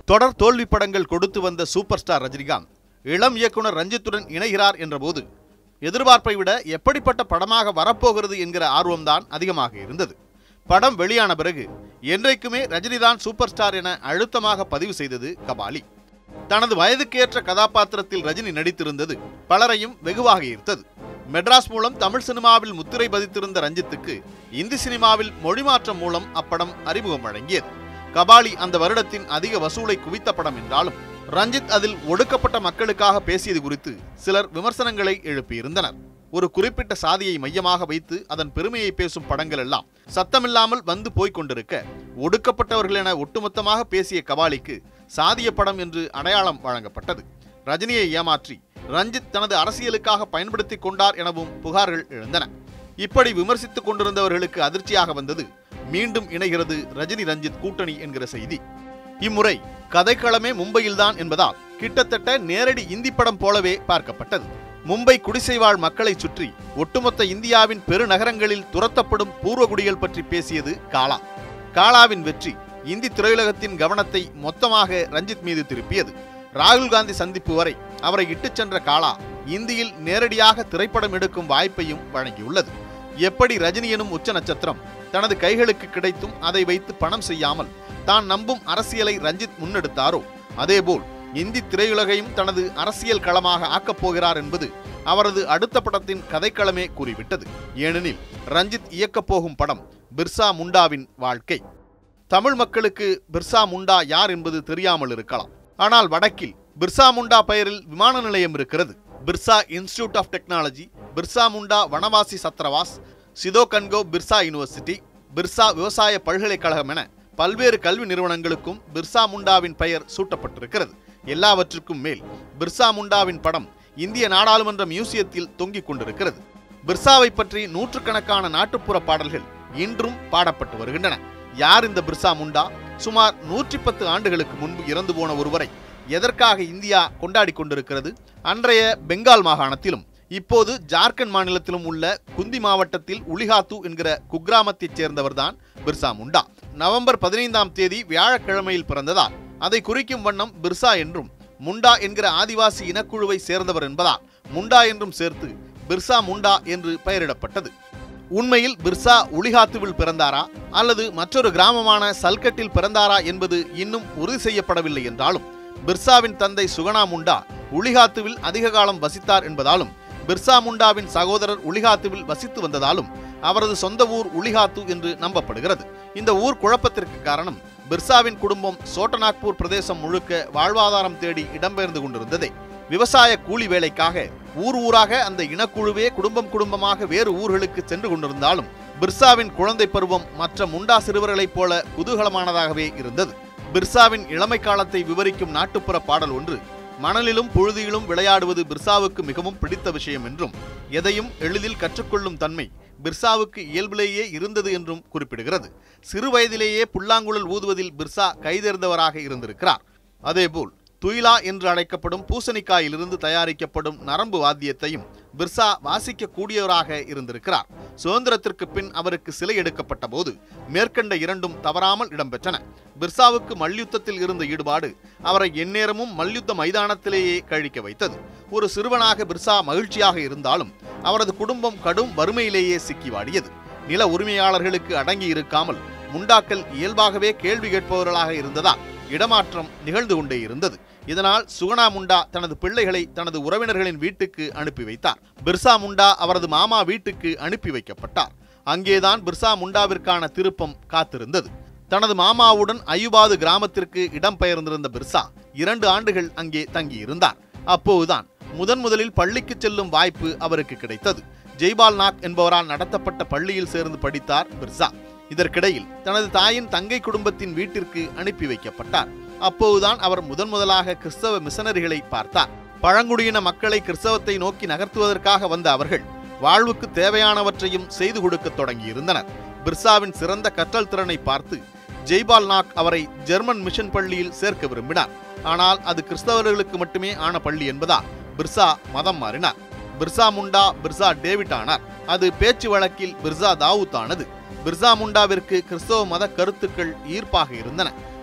தொடர் தோல்வி படங்கள் கொடுத்து வந்த சூப்பர் ஸ்டார் ரஜினிகாந்த் இளம் இயக்குனர் ரஞ்சித்துடன் இணைகிறார் என்றபோது எதிர்பார்ப்பை விட எப்படிப்பட்ட படமாக வரப்போகிறது என்கிற ஆர்வம்தான் அதிகமாக இருந்தது படம் வெளியான பிறகு என்றைக்குமே ரஜினிதான் சூப்பர் ஸ்டார் என அழுத்தமாக பதிவு செய்தது கபாலி தனது வயதுக்கேற்ற கதாபாத்திரத்தில் ரஜினி நடித்திருந்தது பலரையும் வெகுவாக ஈர்த்தது மெட்ராஸ் மூலம் தமிழ் சினிமாவில் முத்திரை பதித்திருந்த ரஞ்சித்துக்கு இந்தி சினிமாவில் மொழிமாற்றம் மூலம் அப்படம் அறிமுகம் வழங்கியது கபாலி அந்த வருடத்தின் அதிக வசூலை குவித்த படம் என்றாலும் ரஞ்சித் அதில் ஒடுக்கப்பட்ட மக்களுக்காக பேசியது குறித்து சிலர் விமர்சனங்களை எழுப்பியிருந்தனர் ஒரு குறிப்பிட்ட சாதியை மையமாக வைத்து அதன் பெருமையை பேசும் படங்கள் எல்லாம் சத்தமில்லாமல் வந்து போய்க் கொண்டிருக்க ஒடுக்கப்பட்டவர்கள் என ஒட்டுமொத்தமாக பேசிய கபாலிக்கு சாதிய படம் என்று அடையாளம் வழங்கப்பட்டது ரஜினியை ஏமாற்றி ரஞ்சித் தனது அரசியலுக்காக பயன்படுத்திக் கொண்டார் எனவும் புகார்கள் எழுந்தன இப்படி விமர்சித்துக் கொண்டிருந்தவர்களுக்கு அதிர்ச்சியாக வந்தது மீண்டும் இணைகிறது ரஜினி ரஞ்சித் கூட்டணி என்கிற செய்தி இம்முறை கதைக்களமே மும்பையில்தான் என்பதால் கிட்டத்தட்ட நேரடி இந்தி படம் போலவே பார்க்கப்பட்டது மும்பை குடிசைவாழ் மக்களை சுற்றி ஒட்டுமொத்த இந்தியாவின் பெருநகரங்களில் துரத்தப்படும் பூர்வகுடிகள் பற்றி பேசியது காலா காலாவின் வெற்றி இந்தி திரையுலகத்தின் கவனத்தை மொத்தமாக ரஞ்சித் மீது திருப்பியது ராகுல் காந்தி சந்திப்பு வரை அவரை இட்டுச் சென்ற காலா இந்தியில் நேரடியாக திரைப்படம் எடுக்கும் வாய்ப்பையும் வழங்கியுள்ளது எப்படி ரஜினி எனும் உச்ச நட்சத்திரம் தனது கைகளுக்கு கிடைத்தும் அதை வைத்து பணம் செய்யாமல் தான் நம்பும் அரசியலை ரஞ்சித் முன்னெடுத்தாரோ அதேபோல் இந்தி திரையுலகையும் தனது அரசியல் களமாக ஆக்கப் போகிறார் என்பது அவரது அடுத்த படத்தின் கதைக்களமே கூறிவிட்டது ஏனெனில் ரஞ்சித் இயக்கப் போகும் படம் பிர்சா முண்டாவின் வாழ்க்கை தமிழ் மக்களுக்கு பிர்சா முண்டா யார் என்பது தெரியாமல் இருக்கலாம் ஆனால் வடக்கில் பிர்சா முண்டா பெயரில் விமான நிலையம் இருக்கிறது Birsa institute of technology Birsa Munda வனவாசி சத்ரவாஸ் சிதோ கன்கோ பிர்சா யூனிவர்சிட்டி பிர்சா விவசாய பல்கலைக்கழகம் என பல்வேறு கல்வி நிறுவனங்களுக்கும் பிர்சா முண்டாவின் பெயர் சூட்டப்பட்டிருக்கிறது எல்லாவற்றுக்கும் மேல் பிர்சா முண்டாவின் படம் இந்திய நாடாளுமன்ற மியூசியத்தில் தொங்கிக் கொண்டிருக்கிறது பிர்சாவை பற்றி நூற்றுக்கணக்கான நாட்டுப்புற பாடல்கள் இன்றும் பாடப்பட்டு வருகின்றன யார் இந்த பிர்சா முண்டா சுமார் நூற்றி பத்து ஆண்டுகளுக்கு முன்பு இறந்து போன ஒருவரை எதற்காக இந்தியா கொண்டாடி கொண்டிருக்கிறது அன்றைய பெங்கால் மாகாணத்திலும் இப்போது ஜார்க்கண்ட் மாநிலத்திலும் உள்ள குந்தி மாவட்டத்தில் உலிஹாத்து என்கிற குக்கிராமத்தைச் சேர்ந்தவர்தான் பிர்சா முண்டா நவம்பர் பதினைந்தாம் தேதி வியாழக்கிழமையில் பிறந்ததால் அதை குறிக்கும் வண்ணம் பிர்சா என்றும் முண்டா என்கிற ஆதிவாசி இனக்குழுவை சேர்ந்தவர் என்பதால் முண்டா என்றும் சேர்த்து பிர்சா முண்டா என்று பெயரிடப்பட்டது உண்மையில் பிர்சா உலிஹாத்துவில் பிறந்தாரா அல்லது மற்றொரு கிராமமான சல்கட்டில் பிறந்தாரா என்பது இன்னும் உறுதி செய்யப்படவில்லை என்றாலும் பிர்சாவின் தந்தை சுகனா முண்டா உலிஹாத்துவில் அதிக காலம் வசித்தார் என்பதாலும் பிர்சா முண்டாவின் சகோதரர் உலிஹாத்துவில் வசித்து வந்ததாலும் அவரது சொந்த ஊர் உலிஹாத்து என்று நம்பப்படுகிறது இந்த ஊர் குழப்பத்திற்கு காரணம் பிர்சாவின் குடும்பம் சோட்டநாக்பூர் பிரதேசம் முழுக்க வாழ்வாதாரம் தேடி இடம்பெயர்ந்து கொண்டிருந்ததே விவசாய கூலி வேலைக்காக ஊர் ஊராக அந்த இனக்குழுவே குடும்பம் குடும்பமாக வேறு ஊர்களுக்கு சென்று கொண்டிருந்தாலும் பிர்சாவின் குழந்தை பருவம் மற்ற முண்டா சிறுவர்களைப் போல குதூகலமானதாகவே இருந்தது பிர்சாவின் இளமை காலத்தை விவரிக்கும் நாட்டுப்புற பாடல் ஒன்று மணலிலும் புழுதியிலும் விளையாடுவது பிர்சாவுக்கு மிகவும் பிடித்த விஷயம் என்றும் எதையும் எளிதில் கற்றுக்கொள்ளும் தன்மை பிர்சாவுக்கு இயல்பிலேயே இருந்தது என்றும் குறிப்பிடுகிறது சிறு வயதிலேயே புல்லாங்குழல் ஊதுவதில் பிர்சா கைதேர்ந்தவராக இருந்திருக்கிறார் அதேபோல் துயிலா என்று அழைக்கப்படும் பூசணிக்காயிலிருந்து தயாரிக்கப்படும் நரம்பு வாத்தியத்தையும் பிர்சா வாசிக்க கூடியவராக இருந்திருக்கிறார் சுதந்திரத்திற்கு பின் அவருக்கு சிலை எடுக்கப்பட்ட போது மேற்கண்ட இரண்டும் தவறாமல் இடம்பெற்றன பிர்சாவுக்கு மல்யுத்தத்தில் இருந்த ஈடுபாடு அவரை எந்நேரமும் மல்யுத்த மைதானத்திலேயே கழிக்க வைத்தது ஒரு சிறுவனாக பிர்சா மகிழ்ச்சியாக இருந்தாலும் அவரது குடும்பம் கடும் வறுமையிலேயே சிக்கி வாடியது நில உரிமையாளர்களுக்கு அடங்கி இருக்காமல் முண்டாக்கள் இயல்பாகவே கேள்வி கேட்பவர்களாக இருந்ததால் இடமாற்றம் நிகழ்ந்து கொண்டே இருந்தது இதனால் சுகனா முண்டா தனது பிள்ளைகளை தனது உறவினர்களின் வீட்டுக்கு அனுப்பி வைத்தார் பிர்சா முண்டா அவரது மாமா வீட்டுக்கு அனுப்பி வைக்கப்பட்டார் அங்கேதான் பிர்சா முண்டாவிற்கான திருப்பம் காத்திருந்தது தனது மாமாவுடன் அயுபாது கிராமத்திற்கு இடம்பெயர்ந்திருந்த பிர்சா இரண்டு ஆண்டுகள் அங்கே தங்கியிருந்தார் அப்போதுதான் முதன் முதலில் பள்ளிக்கு செல்லும் வாய்ப்பு அவருக்கு கிடைத்தது ஜெய்பால் நாக் என்பவரால் நடத்தப்பட்ட பள்ளியில் சேர்ந்து படித்தார் பிர்சா இதற்கிடையில் தனது தாயின் தங்கை குடும்பத்தின் வீட்டிற்கு அனுப்பி வைக்கப்பட்டார் அப்போதுதான் அவர் முதன் முதலாக கிறிஸ்தவ மிஷனரிகளை பார்த்தார் பழங்குடியின மக்களை கிறிஸ்தவத்தை நோக்கி நகர்த்துவதற்காக வந்த அவர்கள் வாழ்வுக்கு தேவையானவற்றையும் செய்து கொடுக்க தொடங்கியிருந்தனர் பிர்சாவின் சிறந்த கற்றல் திறனை பார்த்து ஜெய்பால் நாக் அவரை ஜெர்மன் மிஷன் பள்ளியில் சேர்க்க விரும்பினார் ஆனால் அது கிறிஸ்தவர்களுக்கு மட்டுமே ஆன பள்ளி என்பதால் பிர்சா மதம் மாறினார் பிர்சா முண்டா பிர்சா டேவிட் ஆனார் அது பேச்சு வழக்கில் பிர்சா தாவூத் ஆனது பிர்சா முண்டாவிற்கு கிறிஸ்தவ மத கருத்துக்கள் ஈர்ப்பாக இருந்தன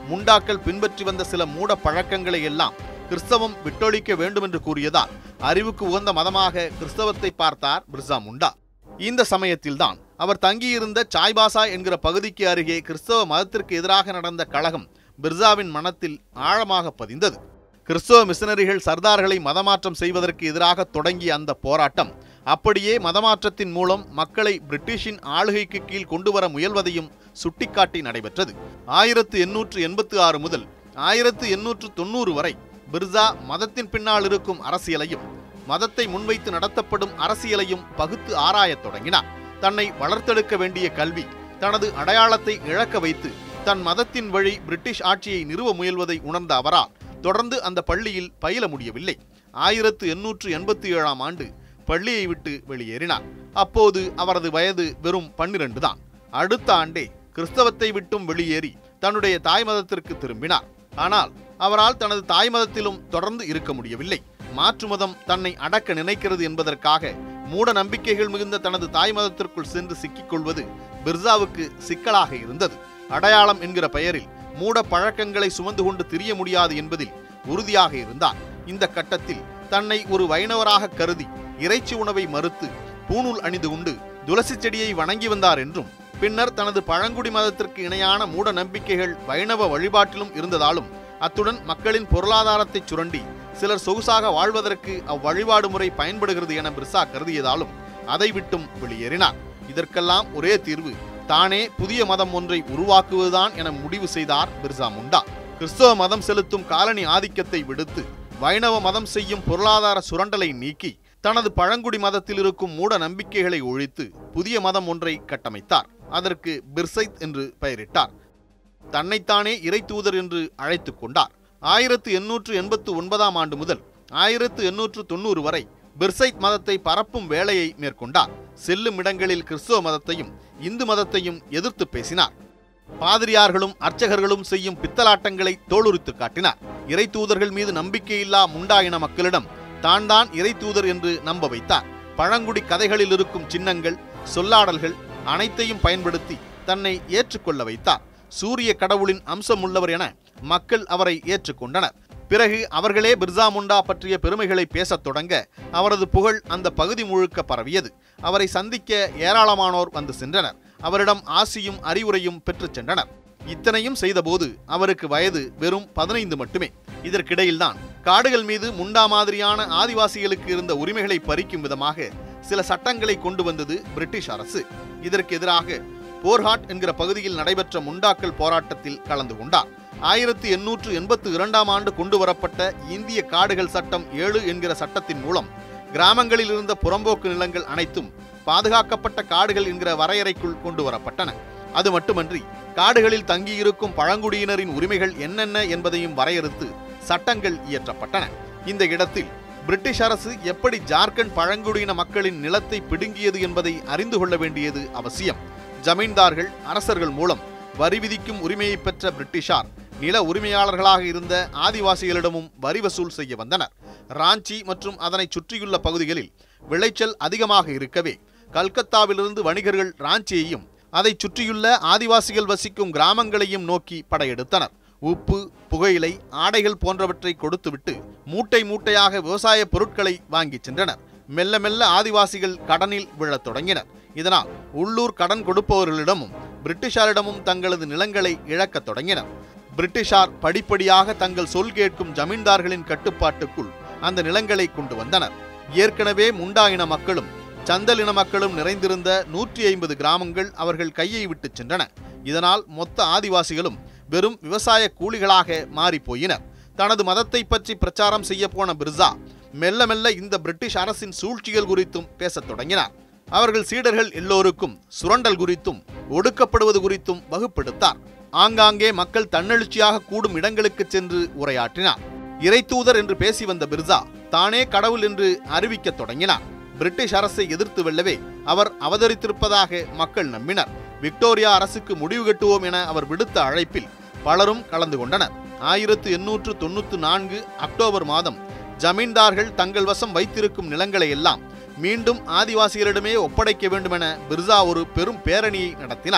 முண்டாக்கள் பின்பற்றி வந்த சில மூட பழக்கங்களை எல்லாம் கிறிஸ்தவம் விட்டொழிக்க வேண்டும் என்று கூறியதால் அறிவுக்கு உகந்த மதமாக கிறிஸ்தவத்தை பார்த்தார் பிர்சா முண்டா இந்த சமயத்தில்தான் அவர் தங்கியிருந்த சாய்பாசா என்கிற பகுதிக்கு அருகே கிறிஸ்தவ மதத்திற்கு எதிராக நடந்த கழகம் பிர்சாவின் மனத்தில் ஆழமாக பதிந்தது கிறிஸ்தவ மிஷனரிகள் சர்தார்களை மதமாற்றம் செய்வதற்கு எதிராக தொடங்கிய அந்த போராட்டம் அப்படியே மதமாற்றத்தின் மூலம் மக்களை பிரிட்டிஷின் ஆளுகைக்கு கீழ் கொண்டு வர முயல்வதையும் சுட்டிக்காட்டி நடைபெற்றது ஆயிரத்து எண்ணூற்று எண்பத்தி ஆறு முதல் ஆயிரத்து எண்ணூற்று தொண்ணூறு வரை பிர்சா மதத்தின் பின்னால் இருக்கும் அரசியலையும் மதத்தை முன்வைத்து நடத்தப்படும் அரசியலையும் பகுத்து ஆராயத் தொடங்கினார் தன்னை வளர்த்தெடுக்க வேண்டிய கல்வி தனது அடையாளத்தை இழக்க வைத்து தன் மதத்தின் வழி பிரிட்டிஷ் ஆட்சியை நிறுவ முயல்வதை உணர்ந்த அவரால் தொடர்ந்து அந்த பள்ளியில் பயில முடியவில்லை ஆயிரத்து எண்ணூற்று எண்பத்தி ஏழாம் ஆண்டு பள்ளியை விட்டு வெளியேறினார் அப்போது அவரது வயது வெறும் பன்னிரண்டு தான் அடுத்த ஆண்டே கிறிஸ்தவத்தை விட்டும் வெளியேறி தன்னுடைய தாய் மதத்திற்கு திரும்பினார் ஆனால் அவரால் தனது தாய் மதத்திலும் தொடர்ந்து இருக்க முடியவில்லை மாற்று மதம் தன்னை அடக்க நினைக்கிறது என்பதற்காக மூட நம்பிக்கைகள் மிகுந்த தனது தாய் மதத்திற்குள் சென்று சிக்கிக் கொள்வது பிர்சாவுக்கு சிக்கலாக இருந்தது அடையாளம் என்கிற பெயரில் மூட பழக்கங்களை சுமந்து கொண்டு திரிய முடியாது என்பதில் உறுதியாக இருந்தார் இந்த கட்டத்தில் தன்னை ஒரு வைணவராக கருதி இறைச்சி உணவை மறுத்து பூணூல் அணிந்து கொண்டு துளசி செடியை வணங்கி வந்தார் என்றும் பின்னர் தனது பழங்குடி மதத்திற்கு இணையான மூட நம்பிக்கைகள் வைணவ வழிபாட்டிலும் இருந்ததாலும் அத்துடன் மக்களின் பொருளாதாரத்தை சுரண்டி சிலர் சொகுசாக வாழ்வதற்கு அவ்வழிபாடு முறை பயன்படுகிறது என பிர்சா கருதியதாலும் அதை விட்டும் வெளியேறினார் இதற்கெல்லாம் ஒரே தீர்வு தானே புதிய மதம் ஒன்றை உருவாக்குவதுதான் என முடிவு செய்தார் பிர்சா முண்டா கிறிஸ்தவ மதம் செலுத்தும் காலனி ஆதிக்கத்தை விடுத்து வைணவ மதம் செய்யும் பொருளாதார சுரண்டலை நீக்கி தனது பழங்குடி மதத்தில் இருக்கும் மூட நம்பிக்கைகளை ஒழித்து புதிய மதம் ஒன்றை கட்டமைத்தார் அதற்கு பிர்சைத் என்று பெயரிட்டார் தன்னைத்தானே இறை தூதர் என்று அழைத்துக் கொண்டார் ஆயிரத்து எண்ணூற்று எண்பத்து ஒன்பதாம் ஆண்டு முதல் ஆயிரத்து எண்ணூற்று தொண்ணூறு வரை பிர்சைத் மதத்தை பரப்பும் வேலையை மேற்கொண்டார் செல்லும் இடங்களில் கிறிஸ்துவ மதத்தையும் இந்து மதத்தையும் எதிர்த்து பேசினார் பாதிரியார்களும் அர்ச்சகர்களும் செய்யும் பித்தலாட்டங்களை தோலுரித்து காட்டினார் இறை தூதர்கள் மீது நம்பிக்கையில்லா முண்டா இன மக்களிடம் தான் தான் இறை தூதர் என்று நம்ப வைத்தார் பழங்குடி கதைகளில் இருக்கும் சின்னங்கள் சொல்லாடல்கள் அனைத்தையும் பயன்படுத்தி தன்னை ஏற்றுக்கொள்ள வைத்தார் சூரிய கடவுளின் அம்சம் உள்ளவர் என மக்கள் அவரை ஏற்றுக்கொண்டனர் பிறகு அவர்களே பிர்சா முண்டா பற்றிய பெருமைகளை பேசத் தொடங்க அவரது புகழ் அந்த பகுதி முழுக்க பரவியது அவரை சந்திக்க ஏராளமானோர் வந்து சென்றனர் அவரிடம் ஆசியும் அறிவுரையும் பெற்றுச் சென்றனர் இத்தனையும் செய்தபோது அவருக்கு வயது வெறும் பதினைந்து மட்டுமே இதற்கிடையில்தான் காடுகள் மீது முண்டா மாதிரியான ஆதிவாசிகளுக்கு இருந்த உரிமைகளை பறிக்கும் விதமாக சில சட்டங்களை கொண்டு வந்தது பிரிட்டிஷ் அரசு இதற்கு எதிராக போர்ஹாட் என்கிற பகுதியில் நடைபெற்ற முண்டாக்கள் போராட்டத்தில் கலந்து கொண்டார் ஆயிரத்தி எண்ணூற்று எண்பத்து இரண்டாம் ஆண்டு கொண்டு வரப்பட்ட இந்திய காடுகள் சட்டம் ஏழு என்கிற சட்டத்தின் மூலம் கிராமங்களில் இருந்த புறம்போக்கு நிலங்கள் அனைத்தும் பாதுகாக்கப்பட்ட காடுகள் என்கிற வரையறைக்குள் கொண்டு வரப்பட்டன அது மட்டுமன்றி காடுகளில் தங்கியிருக்கும் பழங்குடியினரின் உரிமைகள் என்னென்ன என்பதையும் வரையறுத்து சட்டங்கள் இயற்றப்பட்டன இந்த இடத்தில் பிரிட்டிஷ் அரசு எப்படி ஜார்க்கண்ட் பழங்குடியின மக்களின் நிலத்தை பிடுங்கியது என்பதை அறிந்து கொள்ள வேண்டியது அவசியம் ஜமீன்தார்கள் அரசர்கள் மூலம் வரி விதிக்கும் உரிமையை பெற்ற பிரிட்டிஷார் நில உரிமையாளர்களாக இருந்த ஆதிவாசிகளிடமும் வரி வசூல் செய்ய வந்தனர் ராஞ்சி மற்றும் அதனை சுற்றியுள்ள பகுதிகளில் விளைச்சல் அதிகமாக இருக்கவே கல்கத்தாவிலிருந்து வணிகர்கள் ராஞ்சியையும் அதை சுற்றியுள்ள ஆதிவாசிகள் வசிக்கும் கிராமங்களையும் நோக்கி படையெடுத்தனர் உப்பு புகையிலை ஆடைகள் போன்றவற்றை கொடுத்துவிட்டு மூட்டை மூட்டையாக விவசாய பொருட்களை வாங்கிச் சென்றனர் மெல்ல மெல்ல ஆதிவாசிகள் கடனில் விழத் தொடங்கினர் இதனால் உள்ளூர் கடன் கொடுப்பவர்களிடமும் பிரிட்டிஷாரிடமும் தங்களது நிலங்களை இழக்கத் தொடங்கினர் பிரிட்டிஷார் படிப்படியாக தங்கள் சொல் கேட்கும் ஜமீன்தார்களின் கட்டுப்பாட்டுக்குள் அந்த நிலங்களை கொண்டு வந்தனர் ஏற்கனவே முண்டா இன மக்களும் சந்தல் இன மக்களும் நிறைந்திருந்த நூற்றி ஐம்பது கிராமங்கள் அவர்கள் கையை விட்டுச் சென்றன இதனால் மொத்த ஆதிவாசிகளும் வெறும் விவசாய கூலிகளாக மாறிப் போயினர் தனது மதத்தை பற்றி பிரச்சாரம் செய்ய போன பிர்சா மெல்ல மெல்ல இந்த பிரிட்டிஷ் அரசின் சூழ்ச்சிகள் குறித்தும் பேசத் தொடங்கினார் அவர்கள் சீடர்கள் எல்லோருக்கும் சுரண்டல் குறித்தும் ஒடுக்கப்படுவது குறித்தும் வகுப்பெடுத்தார் ஆங்காங்கே மக்கள் தன்னெழுச்சியாக கூடும் இடங்களுக்கு சென்று உரையாற்றினார் இறைத்தூதர் என்று பேசி வந்த பிர்சா தானே கடவுள் என்று அறிவிக்கத் தொடங்கினார் பிரிட்டிஷ் அரசை எதிர்த்து வெல்லவே அவர் அவதரித்திருப்பதாக மக்கள் நம்பினர் விக்டோரியா அரசுக்கு முடிவு கட்டுவோம் என அவர் விடுத்த அழைப்பில் பலரும் கலந்து கொண்டனர் ஆயிரத்து எண்ணூற்று தொண்ணூற்று நான்கு அக்டோபர் மாதம் ஜமீன்தார்கள் தங்கள் வசம் வைத்திருக்கும் நிலங்களை எல்லாம் மீண்டும் ஆதிவாசிகளிடமே ஒப்படைக்க வேண்டுமென பிர்சா ஒரு பெரும் பேரணியை நடத்தினார்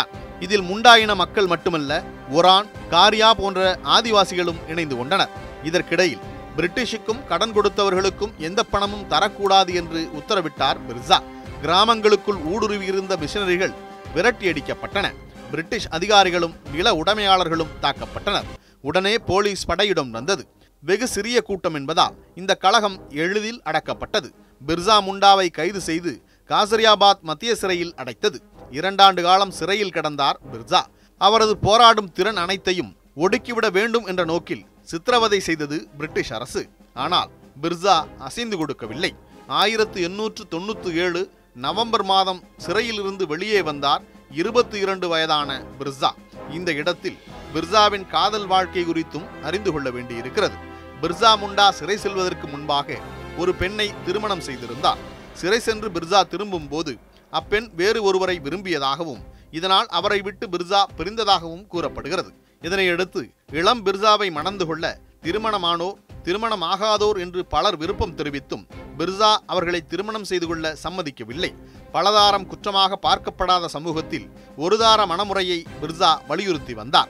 இதில் முண்டாயின மக்கள் மட்டுமல்ல ஒரான் காரியா போன்ற ஆதிவாசிகளும் இணைந்து கொண்டனர் இதற்கிடையில் பிரிட்டிஷுக்கும் கடன் கொடுத்தவர்களுக்கும் எந்த பணமும் தரக்கூடாது என்று உத்தரவிட்டார் மிர்சா கிராமங்களுக்குள் ஊடுருவியிருந்த மிஷனரிகள் விரட்டியடிக்கப்பட்டன பிரிட்டிஷ் அதிகாரிகளும் நில உடைமையாளர்களும் தாக்கப்பட்டனர் உடனே போலீஸ் படையிடம் வந்தது வெகு சிறிய கூட்டம் என்பதால் இந்த கழகம் எளிதில் அடக்கப்பட்டது பிர்சா முண்டாவை கைது செய்து காசரியாபாத் மத்திய சிறையில் அடைத்தது இரண்டாண்டு காலம் சிறையில் கிடந்தார் பிர்சா அவரது போராடும் திறன் அனைத்தையும் ஒடுக்கிவிட வேண்டும் என்ற நோக்கில் சித்திரவதை செய்தது பிரிட்டிஷ் அரசு ஆனால் பிர்சா அசைந்து கொடுக்கவில்லை ஆயிரத்து எண்ணூற்று தொண்ணூற்றி ஏழு நவம்பர் மாதம் சிறையிலிருந்து வெளியே வந்தார் இருபத்தி இரண்டு வயதான பிர்சா இந்த இடத்தில் பிர்சாவின் காதல் வாழ்க்கை குறித்தும் அறிந்து கொள்ள வேண்டியிருக்கிறது பிர்சா முண்டா சிறை செல்வதற்கு முன்பாக ஒரு பெண்ணை திருமணம் செய்திருந்தார் சிறை சென்று பிர்சா திரும்பும் போது அப்பெண் வேறு ஒருவரை விரும்பியதாகவும் இதனால் அவரை விட்டு பிர்சா பிரிந்ததாகவும் கூறப்படுகிறது இதனையடுத்து இளம் பிர்சாவை மணந்து கொள்ள திருமணமானோர் திருமணமாகாதோர் என்று பலர் விருப்பம் தெரிவித்தும் பிர்சா அவர்களை திருமணம் செய்து கொள்ள சம்மதிக்கவில்லை பலதாரம் குற்றமாக பார்க்கப்படாத சமூகத்தில் ஒருதார மணமுறையை பிர்சா வலியுறுத்தி வந்தார்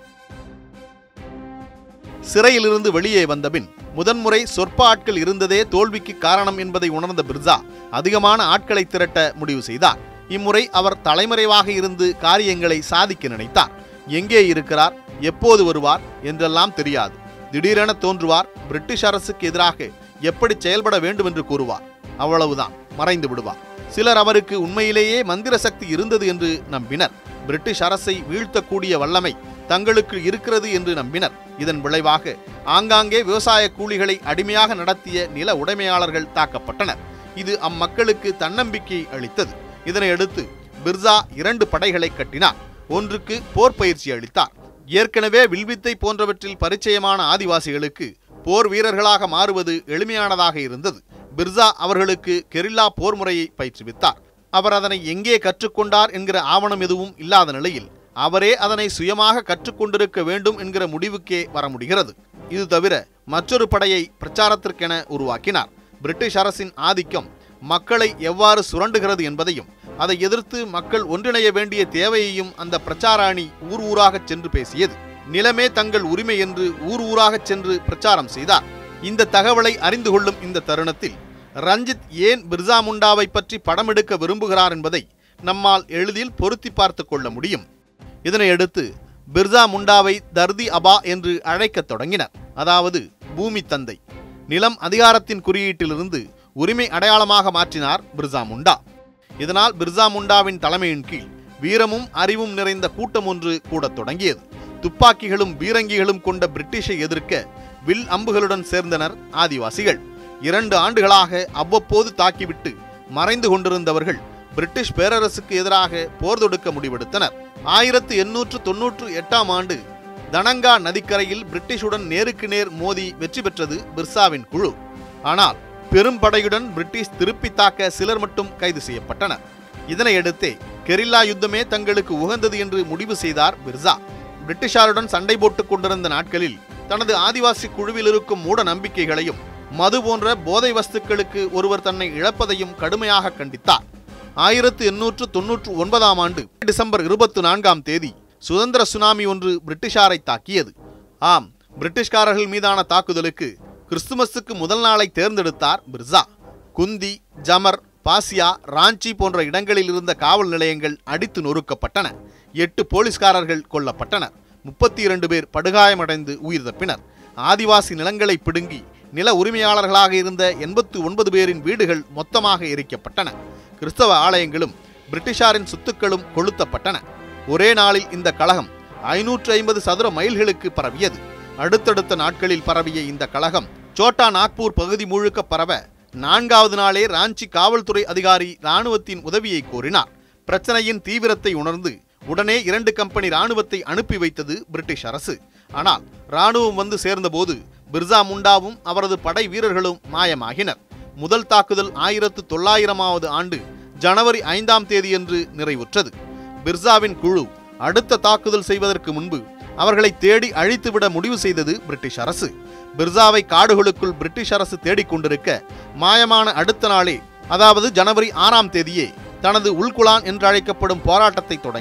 சிறையிலிருந்து வெளியே வந்தபின் முதன்முறை சொற்ப ஆட்கள் இருந்ததே தோல்விக்கு காரணம் என்பதை உணர்ந்த பிர்சா அதிகமான ஆட்களை திரட்ட முடிவு செய்தார் இம்முறை அவர் தலைமறைவாக இருந்து காரியங்களை சாதிக்க நினைத்தார் எங்கே இருக்கிறார் எப்போது வருவார் என்றெல்லாம் தெரியாது திடீரென தோன்றுவார் பிரிட்டிஷ் அரசுக்கு எதிராக எப்படி செயல்பட வேண்டும் என்று கூறுவார் அவ்வளவுதான் மறைந்து விடுவார் சிலர் அவருக்கு உண்மையிலேயே மந்திர சக்தி இருந்தது என்று நம்பினர் பிரிட்டிஷ் அரசை வீழ்த்தக்கூடிய வல்லமை தங்களுக்கு இருக்கிறது என்று நம்பினர் இதன் விளைவாக ஆங்காங்கே விவசாய கூலிகளை அடிமையாக நடத்திய நில உடைமையாளர்கள் தாக்கப்பட்டனர் இது அம்மக்களுக்கு தன்னம்பிக்கை அளித்தது இதனையடுத்து பிர்சா இரண்டு படைகளை கட்டினார் ஒன்றுக்கு போர் பயிற்சி அளித்தார் ஏற்கனவே வில்வித்தை போன்றவற்றில் பரிச்சயமான ஆதிவாசிகளுக்கு போர் வீரர்களாக மாறுவது எளிமையானதாக இருந்தது பிர்சா அவர்களுக்கு கெரில்லா போர் முறையை பயிற்றுவித்தார் அவர் அதனை எங்கே கற்றுக்கொண்டார் என்கிற ஆவணம் எதுவும் இல்லாத நிலையில் அவரே அதனை சுயமாக கற்றுக்கொண்டிருக்க வேண்டும் என்கிற முடிவுக்கே வர முடிகிறது இது தவிர மற்றொரு படையை பிரச்சாரத்திற்கென உருவாக்கினார் பிரிட்டிஷ் அரசின் ஆதிக்கம் மக்களை எவ்வாறு சுரண்டுகிறது என்பதையும் அதை எதிர்த்து மக்கள் ஒன்றிணைய வேண்டிய தேவையையும் அந்த பிரச்சார அணி ஊர் ஊராகச் சென்று பேசியது நிலமே தங்கள் உரிமை என்று ஊர் ஊராகச் சென்று பிரச்சாரம் செய்தார் இந்த தகவலை அறிந்து கொள்ளும் இந்த தருணத்தில் ரஞ்சித் ஏன் பிர்சா முண்டாவை பற்றி படம் எடுக்க விரும்புகிறார் என்பதை நம்மால் எளிதில் பொருத்தி பார்த்து கொள்ள முடியும் இதனையடுத்து பிர்சா முண்டாவை தர்தி அபா என்று அழைக்கத் தொடங்கினர் அதாவது பூமி தந்தை நிலம் அதிகாரத்தின் குறியீட்டிலிருந்து உரிமை அடையாளமாக மாற்றினார் பிர்சா முண்டா இதனால் பிர்சா முண்டாவின் தலைமையின் கீழ் வீரமும் அறிவும் நிறைந்த கூட்டம் ஒன்று கூடத் தொடங்கியது துப்பாக்கிகளும் பீரங்கிகளும் கொண்ட பிரிட்டிஷை எதிர்க்க வில் அம்புகளுடன் சேர்ந்தனர் ஆதிவாசிகள் இரண்டு ஆண்டுகளாக அவ்வப்போது தாக்கிவிட்டு மறைந்து கொண்டிருந்தவர்கள் பிரிட்டிஷ் பேரரசுக்கு எதிராக போர் தொடுக்க முடிவெடுத்தனர் ஆயிரத்து எண்ணூற்று தொன்னூற்று எட்டாம் ஆண்டு தனங்கா நதிக்கரையில் பிரிட்டிஷுடன் நேருக்கு நேர் மோதி வெற்றி பெற்றது பிர்சாவின் குழு ஆனால் பெரும் படையுடன் பிரிட்டிஷ் திருப்பி தாக்க சிலர் மட்டும் கைது செய்யப்பட்டனர் இதனையடுத்தே கெரில்லா யுத்தமே தங்களுக்கு உகந்தது என்று முடிவு செய்தார் பிர்சா பிரிட்டிஷாருடன் சண்டை போட்டுக் கொண்டிருந்த நாட்களில் தனது ஆதிவாசி குழுவில் இருக்கும் மூட நம்பிக்கைகளையும் மது போன்ற போதை வஸ்துக்களுக்கு ஒருவர் தன்னை இழப்பதையும் கடுமையாக கண்டித்தார் ஆயிரத்து எண்ணூற்று தொன்னூற்று ஒன்பதாம் ஆண்டு டிசம்பர் இருபத்தி நான்காம் தேதி சுதந்திர சுனாமி ஒன்று பிரிட்டிஷாரை தாக்கியது ஆம் பிரிட்டிஷ்காரர்கள் மீதான தாக்குதலுக்கு கிறிஸ்துமஸுக்கு முதல் நாளை தேர்ந்தெடுத்தார் பிர்சா குந்தி ஜமர் பாசியா ராஞ்சி போன்ற இடங்களில் இருந்த காவல் நிலையங்கள் அடித்து நொறுக்கப்பட்டன எட்டு போலீஸ்காரர்கள் கொல்லப்பட்டனர் முப்பத்தி இரண்டு பேர் படுகாயமடைந்து உயிர் தப்பினர் ஆதிவாசி நிலங்களை பிடுங்கி நில உரிமையாளர்களாக இருந்த எண்பத்து ஒன்பது பேரின் வீடுகள் மொத்தமாக எரிக்கப்பட்டன கிறிஸ்தவ ஆலயங்களும் பிரிட்டிஷாரின் சொத்துக்களும் கொளுத்தப்பட்டன ஒரே நாளில் இந்த கழகம் ஐநூற்று ஐம்பது சதுர மைல்களுக்கு பரவியது அடுத்தடுத்த நாட்களில் பரவிய இந்த கழகம் சோட்டா நாக்பூர் பகுதி முழுக்க பரவ நான்காவது நாளே ராஞ்சி காவல்துறை அதிகாரி இராணுவத்தின் உதவியை கோரினார் பிரச்சனையின் தீவிரத்தை உணர்ந்து உடனே இரண்டு கம்பெனி இராணுவத்தை அனுப்பி வைத்தது பிரிட்டிஷ் அரசு ஆனால் இராணுவம் வந்து சேர்ந்தபோது பிர்சா முண்டாவும் அவரது படை வீரர்களும் மாயமாகினர் முதல் தாக்குதல் ஆயிரத்து தொள்ளாயிரமாவது ஆண்டு ஜனவரி ஐந்தாம் தேதியன்று நிறைவுற்றது பிர்சாவின் குழு அடுத்த தாக்குதல் செய்வதற்கு முன்பு அவர்களை தேடி அழித்துவிட முடிவு செய்தது பிரிட்டிஷ் அரசு பிர்சாவை காடுகளுக்குள் பிரிட்டிஷ் அரசு தேடிக்கொண்டிருக்க மாயமான அடுத்த நாளே அதாவது ஜனவரி ஆறாம் தேதியே தனது உள்குலான் என்று அழைக்கப்படும் போராட்டத்தை தொடங்கினார்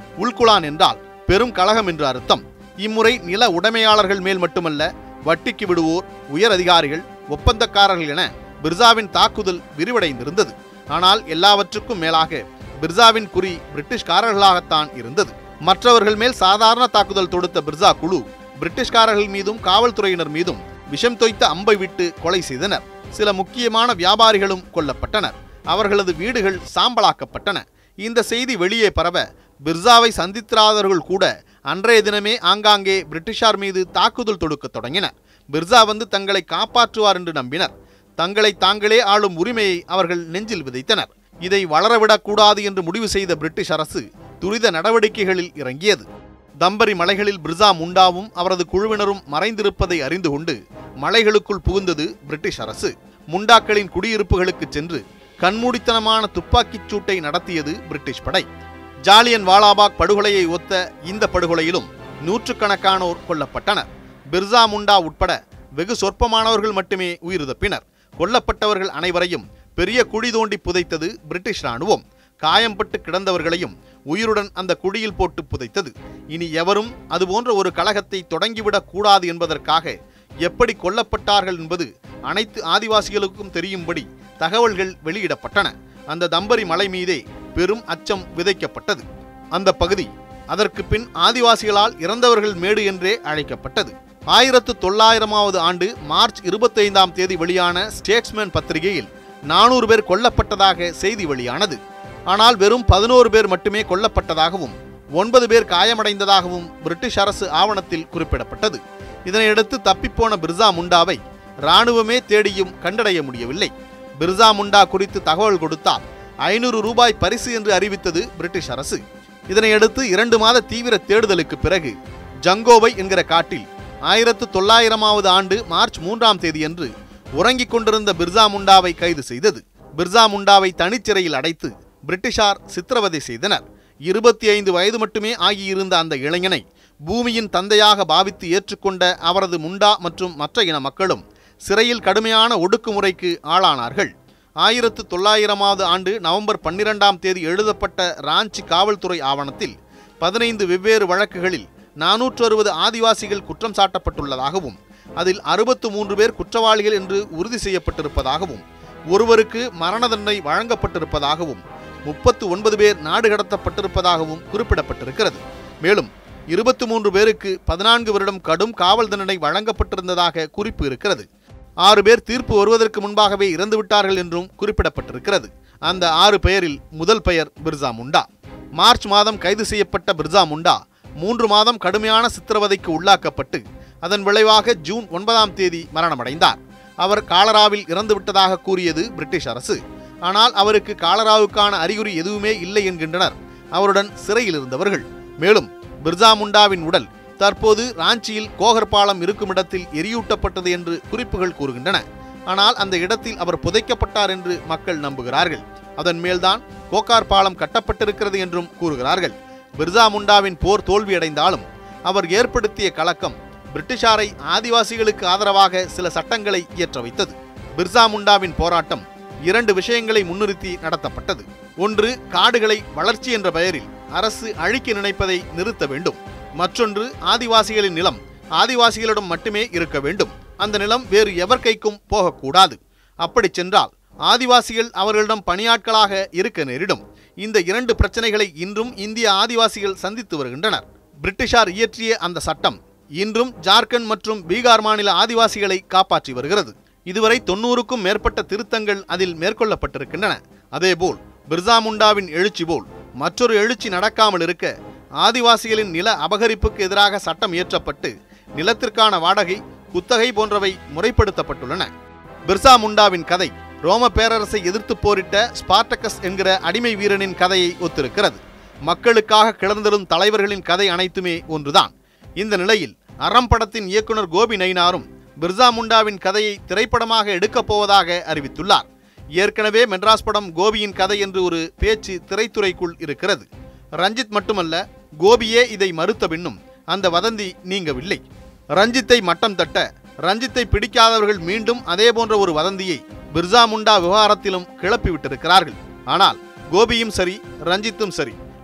உள்குலான் என்றால் பெரும் கழகம் என்று அர்த்தம் இம்முறை நில உடைமையாளர்கள் மேல் மட்டுமல்ல வட்டிக்கு விடுவோர் உயர் அதிகாரிகள் ஒப்பந்தக்காரர்கள் என பிர்சாவின் தாக்குதல் விரிவடைந்திருந்தது ஆனால் எல்லாவற்றுக்கும் மேலாக பிர்சாவின் குறி பிரிட்டிஷ்காரர்களாகத்தான் இருந்தது மற்றவர்கள் மேல் சாதாரண தாக்குதல் தொடுத்த பிர்சா குழு பிரிட்டிஷ்காரர்கள் மீதும் காவல்துறையினர் மீதும் விஷம் தோய்த்த அம்பை விட்டு கொலை செய்தனர் சில முக்கியமான வியாபாரிகளும் கொல்லப்பட்டனர் அவர்களது வீடுகள் சாம்பலாக்கப்பட்டன இந்த செய்தி வெளியே பரவ பிர்சாவை சந்தித்திராதவர்கள் கூட அன்றைய தினமே ஆங்காங்கே பிரிட்டிஷார் மீது தாக்குதல் தொடுக்கத் தொடங்கினர் பிர்சா வந்து தங்களை காப்பாற்றுவார் என்று நம்பினர் தங்களை தாங்களே ஆளும் உரிமையை அவர்கள் நெஞ்சில் விதைத்தனர் இதை வளரவிடக்கூடாது என்று முடிவு செய்த பிரிட்டிஷ் அரசு துரித நடவடிக்கைகளில் இறங்கியது தம்பரி மலைகளில் பிர்சா முண்டாவும் அவரது குழுவினரும் மறைந்திருப்பதை அறிந்து கொண்டு மலைகளுக்குள் புகுந்தது பிரிட்டிஷ் அரசு முண்டாக்களின் குடியிருப்புகளுக்கு சென்று கண்மூடித்தனமான துப்பாக்கிச் சூட்டை நடத்தியது பிரிட்டிஷ் படை ஜாலியன் வாலாபாக் படுகொலையை ஒத்த இந்த படுகொலையிலும் நூற்றுக்கணக்கானோர் கொல்லப்பட்டனர் பிர்சா முண்டா உட்பட வெகு சொற்பமானவர்கள் மட்டுமே உயிர் தப்பினர் கொல்லப்பட்டவர்கள் அனைவரையும் பெரிய குழி தோண்டி புதைத்தது பிரிட்டிஷ் ராணுவம் காயம்பட்டு கிடந்தவர்களையும் உயிருடன் அந்த குழியில் போட்டு புதைத்தது இனி எவரும் அதுபோன்ற ஒரு கழகத்தை தொடங்கிவிடக் கூடாது என்பதற்காக எப்படி கொல்லப்பட்டார்கள் என்பது அனைத்து ஆதிவாசிகளுக்கும் தெரியும்படி தகவல்கள் வெளியிடப்பட்டன அந்த தம்பரி மலை மீதே பெரும் அச்சம் விதைக்கப்பட்டது அந்த பகுதி அதற்கு பின் ஆதிவாசிகளால் இறந்தவர்கள் மேடு என்றே அழைக்கப்பட்டது ஆயிரத்து தொள்ளாயிரமாவது ஆண்டு மார்ச் இருபத்தைந்தாம் தேதி வெளியான ஸ்டேட்ஸ்மேன் பத்திரிகையில் நானூறு பேர் கொல்லப்பட்டதாக செய்தி வெளியானது ஆனால் வெறும் பதினோரு பேர் மட்டுமே கொல்லப்பட்டதாகவும் ஒன்பது பேர் காயமடைந்ததாகவும் பிரிட்டிஷ் அரசு ஆவணத்தில் குறிப்பிடப்பட்டது இதனையடுத்து தப்பிப்போன பிர்சா முண்டாவை இராணுவமே தேடியும் கண்டடைய முடியவில்லை பிர்சா முண்டா குறித்து தகவல் கொடுத்தால் ஐநூறு ரூபாய் பரிசு என்று அறிவித்தது பிரிட்டிஷ் அரசு இதனையடுத்து இரண்டு மாத தீவிர தேடுதலுக்கு பிறகு ஜங்கோவை என்கிற காட்டில் ஆயிரத்து தொள்ளாயிரமாவது ஆண்டு மார்ச் மூன்றாம் தேதியன்று உறங்கிக் கொண்டிருந்த பிர்சா முண்டாவை கைது செய்தது பிர்சா முண்டாவை தனிச்சிறையில் அடைத்து பிரிட்டிஷார் சித்திரவதை செய்தனர் இருபத்தி ஐந்து வயது மட்டுமே ஆகியிருந்த அந்த இளைஞனை பூமியின் தந்தையாக பாவித்து ஏற்றுக்கொண்ட அவரது முண்டா மற்றும் மற்ற இன மக்களும் சிறையில் கடுமையான ஒடுக்குமுறைக்கு ஆளானார்கள் ஆயிரத்து தொள்ளாயிரமாவது ஆண்டு நவம்பர் பன்னிரெண்டாம் தேதி எழுதப்பட்ட ராஞ்சி காவல்துறை ஆவணத்தில் பதினைந்து வெவ்வேறு வழக்குகளில் நானூற்று அறுபது ஆதிவாசிகள் குற்றம் சாட்டப்பட்டுள்ளதாகவும் அதில் அறுபத்து மூன்று பேர் குற்றவாளிகள் என்று உறுதி செய்யப்பட்டிருப்பதாகவும் ஒருவருக்கு மரண தண்டனை வழங்கப்பட்டிருப்பதாகவும் முப்பத்து ஒன்பது பேர் நாடு கடத்தப்பட்டிருப்பதாகவும் குறிப்பிடப்பட்டிருக்கிறது மேலும் இருபத்தி மூன்று பேருக்கு பதினான்கு வருடம் கடும் காவல் தண்டனை வழங்கப்பட்டிருந்ததாக குறிப்பு இருக்கிறது ஆறு பேர் தீர்ப்பு வருவதற்கு முன்பாகவே இறந்துவிட்டார்கள் என்றும் குறிப்பிடப்பட்டிருக்கிறது அந்த ஆறு பெயரில் முதல் பெயர் பிர்சா முண்டா மார்ச் மாதம் கைது செய்யப்பட்ட பிர்சா முண்டா மூன்று மாதம் கடுமையான சித்திரவதைக்கு உள்ளாக்கப்பட்டு அதன் விளைவாக ஜூன் ஒன்பதாம் தேதி மரணமடைந்தார் அவர் காலராவில் இறந்துவிட்டதாக கூறியது பிரிட்டிஷ் அரசு ஆனால் அவருக்கு காலராவுக்கான அறிகுறி எதுவுமே இல்லை என்கின்றனர் அவருடன் சிறையில் இருந்தவர்கள் மேலும் பிர்சா முண்டாவின் உடல் தற்போது ராஞ்சியில் கோகர் பாலம் இருக்கும் இடத்தில் எரியூட்டப்பட்டது என்று குறிப்புகள் கூறுகின்றன ஆனால் அந்த இடத்தில் அவர் புதைக்கப்பட்டார் என்று மக்கள் நம்புகிறார்கள் அதன் மேல்தான் கோகார் பாலம் கட்டப்பட்டிருக்கிறது என்றும் கூறுகிறார்கள் பிர்சா முண்டாவின் போர் தோல்வியடைந்தாலும் அவர் ஏற்படுத்திய கலக்கம் பிரிட்டிஷாரை ஆதிவாசிகளுக்கு ஆதரவாக சில சட்டங்களை இயற்ற வைத்தது பிர்சா முண்டாவின் போராட்டம் இரண்டு விஷயங்களை முன்னிறுத்தி நடத்தப்பட்டது ஒன்று காடுகளை வளர்ச்சி என்ற பெயரில் அரசு அழிக்க நினைப்பதை நிறுத்த வேண்டும் மற்றொன்று ஆதிவாசிகளின் நிலம் ஆதிவாசிகளிடம் மட்டுமே இருக்க வேண்டும் அந்த நிலம் வேறு எவர் கைக்கும் போகக்கூடாது அப்படி சென்றால் ஆதிவாசிகள் அவர்களிடம் பணியாட்களாக இருக்க நேரிடும் இந்த இரண்டு பிரச்சனைகளை இன்றும் இந்திய ஆதிவாசிகள் சந்தித்து வருகின்றனர் பிரிட்டிஷார் இயற்றிய அந்த சட்டம் இன்றும் ஜார்க்கண்ட் மற்றும் பீகார் மாநில ஆதிவாசிகளை காப்பாற்றி வருகிறது இதுவரை தொண்ணூறுக்கும் மேற்பட்ட திருத்தங்கள் அதில் மேற்கொள்ளப்பட்டிருக்கின்றன அதேபோல் பிர்சா முண்டாவின் எழுச்சி போல் மற்றொரு எழுச்சி நடக்காமல் இருக்க ஆதிவாசிகளின் நில அபகரிப்புக்கு எதிராக சட்டம் இயற்றப்பட்டு நிலத்திற்கான வாடகை குத்தகை போன்றவை முறைப்படுத்தப்பட்டுள்ளன பிர்சா முண்டாவின் கதை ரோம பேரரசை எதிர்த்து போரிட்ட ஸ்பார்டகஸ் என்கிற அடிமை வீரனின் கதையை ஒத்திருக்கிறது மக்களுக்காக கிளர்ந்தெழும் தலைவர்களின் கதை அனைத்துமே ஒன்றுதான் இந்த நிலையில் அறம் படத்தின் இயக்குனர் கோபி நயினாரும் பிர்சா முண்டாவின் கதையை திரைப்படமாக எடுக்கப் போவதாக அறிவித்துள்ளார் ஏற்கனவே மெட்ராஸ் படம் கோபியின் கதை என்று ஒரு பேச்சு திரைத்துறைக்குள் இருக்கிறது ரஞ்சித் மட்டுமல்ல கோபியே இதை மறுத்த பின்னும் அந்த வதந்தி நீங்கவில்லை ரஞ்சித்தை மட்டம் தட்ட ரஞ்சித்தை பிடிக்காதவர்கள் மீண்டும் அதே போன்ற ஒரு வதந்தியை பிர்சா முண்டா விவகாரத்திலும் கிளப்பி விட்டிருக்கிறார்கள் ஆனால் கோபியும் சரி ரஞ்சித்தும் சரி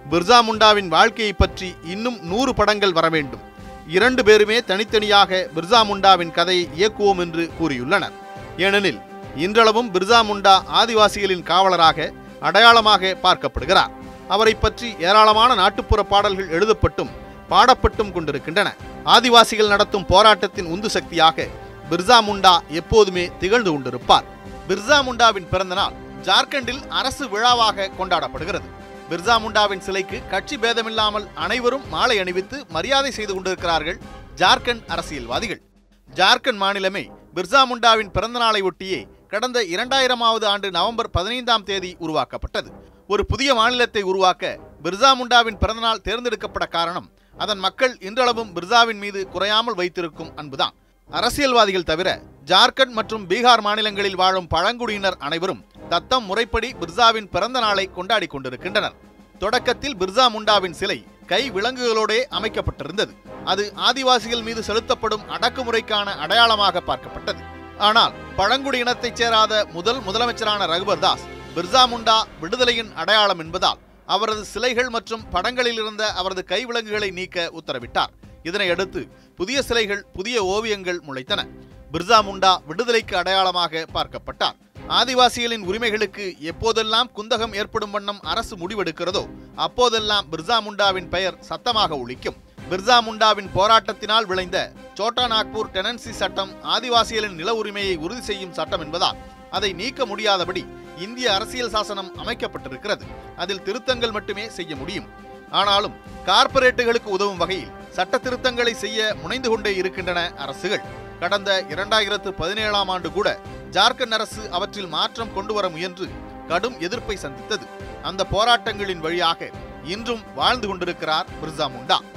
பிர்சா முண்டாவின் வாழ்க்கையை பற்றி இன்னும் நூறு படங்கள் வர வேண்டும் இரண்டு பேருமே தனித்தனியாக பிர்சா முண்டாவின் கதையை இயக்குவோம் என்று கூறியுள்ளனர் ஏனெனில் இன்றளவும் பிர்சா முண்டா ஆதிவாசிகளின் காவலராக அடையாளமாக பார்க்கப்படுகிறார் அவரை பற்றி ஏராளமான நாட்டுப்புற பாடல்கள் எழுதப்பட்டும் பாடப்பட்டும் கொண்டிருக்கின்றன ஆதிவாசிகள் நடத்தும் போராட்டத்தின் உந்து சக்தியாக பிர்சா முண்டா எப்போதுமே திகழ்ந்து கொண்டிருப்பார் பிர்சா முண்டாவின் பிறந்தநாள் ஜார்க்கண்டில் அரசு விழாவாக கொண்டாடப்படுகிறது பிர்சா முண்டாவின் சிலைக்கு கட்சி பேதமில்லாமல் அனைவரும் மாலை அணிவித்து மரியாதை செய்து கொண்டிருக்கிறார்கள் ஜார்க்கண்ட் அரசியல்வாதிகள் ஜார்க்கண்ட் மாநிலமே பிர்சா முண்டாவின் பிறந்த நாளை ஒட்டியே கடந்த இரண்டாயிரமாவது ஆண்டு நவம்பர் பதினைந்தாம் தேதி உருவாக்கப்பட்டது ஒரு புதிய மாநிலத்தை உருவாக்க பிர்சா முண்டாவின் பிறந்தநாள் தேர்ந்தெடுக்கப்பட காரணம் அதன் மக்கள் இன்றளவும் பிர்சாவின் மீது குறையாமல் வைத்திருக்கும் அன்புதான் அரசியல்வாதிகள் தவிர ஜார்க்கண்ட் மற்றும் பீகார் மாநிலங்களில் வாழும் பழங்குடியினர் அனைவரும் தத்தம் முறைப்படி பிர்சாவின் பிறந்த நாளை கொண்டாடி கொண்டிருக்கின்றனர் தொடக்கத்தில் பிர்சா முண்டாவின் சிலை கை விலங்குகளோடே அமைக்கப்பட்டிருந்தது அது ஆதிவாசிகள் மீது செலுத்தப்படும் அடக்குமுறைக்கான அடையாளமாக பார்க்கப்பட்டது ஆனால் பழங்குடி இனத்தைச் சேராத முதல் முதலமைச்சரான ரகுபர் தாஸ் பிர்சா முண்டா விடுதலையின் அடையாளம் என்பதால் அவரது சிலைகள் மற்றும் படங்களில் இருந்த அவரது கைவிலங்குகளை நீக்க உத்தரவிட்டார் இதனை அடுத்து புதிய சிலைகள் புதிய ஓவியங்கள் முளைத்தன பிர்சா முண்டா விடுதலைக்கு அடையாளமாக பார்க்கப்பட்டார் ஆதிவாசிகளின் உரிமைகளுக்கு எப்போதெல்லாம் குந்தகம் ஏற்படும் வண்ணம் அரசு முடிவெடுக்கிறதோ அப்போதெல்லாம் பிர்சா முண்டாவின் பெயர் சத்தமாக ஒலிக்கும் பிர்சா முண்டாவின் போராட்டத்தினால் விளைந்த சோட்டா நாக்பூர் டெனன்சி சட்டம் ஆதிவாசிகளின் நில உரிமையை உறுதி செய்யும் சட்டம் என்பதால் அதை நீக்க முடியாதபடி இந்திய அரசியல் சாசனம் அமைக்கப்பட்டிருக்கிறது அதில் திருத்தங்கள் மட்டுமே செய்ய முடியும் ஆனாலும் கார்ப்பரேட்டுகளுக்கு உதவும் வகையில் சட்ட திருத்தங்களை செய்ய முனைந்து கொண்டே இருக்கின்றன அரசுகள் கடந்த இரண்டாயிரத்து பதினேழாம் ஆண்டு கூட ஜார்க்கண்ட் அரசு அவற்றில் மாற்றம் கொண்டு வர முயன்று கடும் எதிர்ப்பை சந்தித்தது அந்த போராட்டங்களின் வழியாக இன்றும் வாழ்ந்து கொண்டிருக்கிறார் பிர்சா முண்டா